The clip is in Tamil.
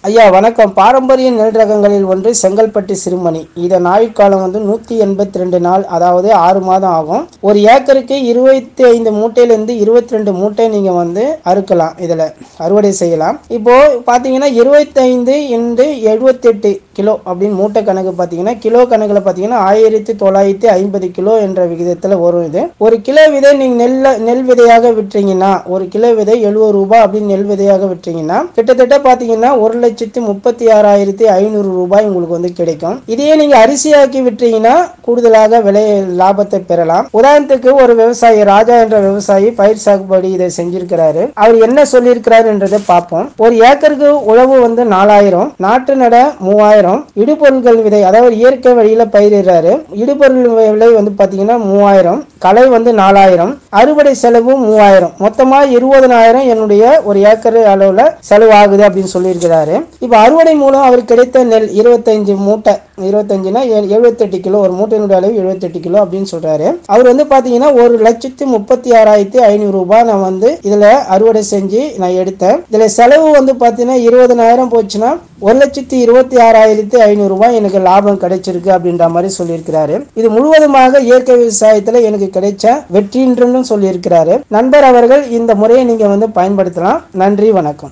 ஐயா வணக்கம் பாரம்பரிய நெல் ரகங்களில் ஒன்று செங்கல்பட்டு சிறுமணி இதன் ஆயுட்காலம் வந்து நூற்றி எண்பத்தி ரெண்டு நாள் அதாவது ஆறு மாதம் ஆகும் ஒரு ஏக்கருக்கு இருபத்தி ஐந்து மூட்டையிலேருந்து இருபத்தி ரெண்டு மூட்டை நீங்கள் வந்து அறுக்கலாம் இதில் அறுவடை செய்யலாம் இப்போ பார்த்தீங்கன்னா இருபத்தைந்து இன்று எழுபத்தெட்டு கிலோ அப்படின்னு மூட்டை கணக்கு பார்த்தீங்கன்னா கிலோ கணக்கில் பார்த்தீங்கன்னா ஆயிரத்தி தொள்ளாயிரத்தி ஐம்பது கிலோ என்ற விகிதத்தில் வரும் இது ஒரு கிலோ விதை நீங்கள் நெல்ல நெல் விதையாக விற்றீங்கன்னா ஒரு கிலோ விதை எழுபது ரூபாய் அப்படின்னு நெல் விதையாக விற்றீங்கன்னா கிட்டத்தட்ட பார்த்தீங்கன்னா ஒரு லட்சத்தி முப்பத்தி ஆறாயிரத்தி ஐநூறு ரூபாய் உங்களுக்கு வந்து கிடைக்கும் இதையே நீங்க அரிசியாக்கி விற்றீங்கன்னா கூடுதலாக விலை லாபத்தை பெறலாம் உதாரணத்துக்கு ஒரு விவசாயி ராஜா என்ற விவசாயி பயிர் சாகுபடி இதை செஞ்சிருக்கிறாரு அவர் என்ன சொல்லியிருக்கிறாரு என்றதை பார்ப்போம் ஒரு ஏக்கருக்கு உழவு வந்து நாலாயிரம் நாட்டு நட மூவாயிரம் இடுபொருள்கள் விதை அதாவது இயற்கை வழியில பயிரிடுறாரு இடுபொருள் விலை வந்து பாத்தீங்கன்னா மூவாயிரம் களை வந்து நாலாயிரம் அறுவடை செலவு மூவாயிரம் மொத்தமா இருபதனாயிரம் என்னுடைய ஒரு ஏக்கர் அளவுல செலவாகுது அப்படின்னு சொல்லியிருக்கிறாரு இப்போ அறுவடை மூலம் அவர் கிடைத்த நெல் இருபத்தஞ்சு மூட்டை இருபத்தஞ்சுனா எழுபத்தெட்டு கிலோ ஒரு மூட்டையினுடைய அளவு எழுபத்தெட்டு கிலோ அப்படின்னு சொல்றாரு அவர் வந்து பாத்தீங்கன்னா ஒரு லட்சத்தி முப்பத்தி ஆறாயிரத்தி ஐநூறு ரூபாய் நான் வந்து இதுல அறுவடை செஞ்சு நான் எடுத்தேன் இதுல செலவு வந்து பாத்தீங்கன்னா இருபதனாயிரம் போச்சுன்னா ஒரு லட்சத்தி இருபத்தி ஆறாயிரத்தி ஐநூறு ரூபாய் எனக்கு லாபம் கிடைச்சிருக்கு அப்படின்ற மாதிரி சொல்லியிருக்கிறாரு இது முழுவதுமாக இயற்கை விவசாயத்துல எனக்கு கிடைச்ச வெற்றின்றன்னு சொல்லியிருக்கிறாரு நண்பர் அவர்கள் இந்த முறையை நீங்க வந்து பயன்படுத்தலாம் நன்றி வணக்கம்